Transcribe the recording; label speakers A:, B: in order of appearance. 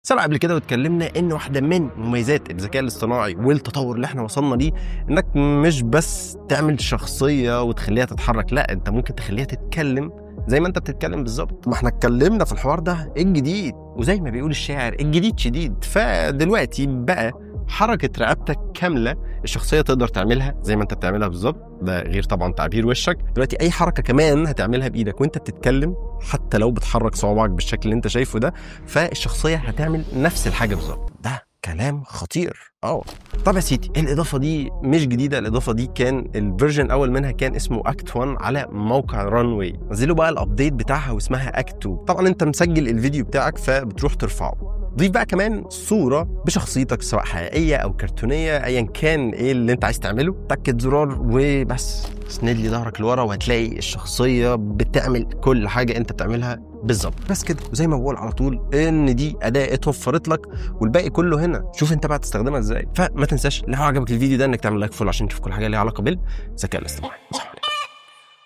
A: سبق قبل كده واتكلمنا ان واحده من مميزات الذكاء الاصطناعي والتطور اللي احنا وصلنا ليه انك مش بس تعمل شخصيه وتخليها تتحرك لا انت ممكن تخليها تتكلم زي ما انت بتتكلم بالظبط ما احنا اتكلمنا في الحوار ده إيه الجديد وزي ما بيقول الشاعر الجديد شديد فدلوقتي بقى حركه رقبتك كامله الشخصيه تقدر تعملها زي ما انت بتعملها بالظبط ده غير طبعا تعبير وشك دلوقتي اي حركه كمان هتعملها بايدك وانت بتتكلم حتى لو بتحرك صوابعك بالشكل اللي انت شايفه ده فالشخصيه هتعمل نفس الحاجه بالظبط ده كلام خطير اه طب يا سيدي الاضافه دي مش جديده الاضافه دي كان الفيرجن الاول منها كان اسمه اكت 1 على موقع رانوي نزلوا بقى الابديت بتاعها واسمها اكت 2 طبعا انت مسجل الفيديو بتاعك فبتروح ترفعه ضيف بقى كمان صورة بشخصيتك سواء حقيقية أو كرتونية أيا كان إيه اللي أنت عايز تعمله تأكد زرار وبس اسند لي ظهرك لورا وهتلاقي الشخصية بتعمل كل حاجة أنت بتعملها بالظبط بس كده وزي ما بقول على طول ان دي اداه اتوفرت لك والباقي كله هنا شوف انت بقى تستخدمها ازاي فما تنساش لو عجبك الفيديو ده انك تعمل لايك فول عشان تشوف كل حاجه ليها علاقه بالذكاء الاصطناعي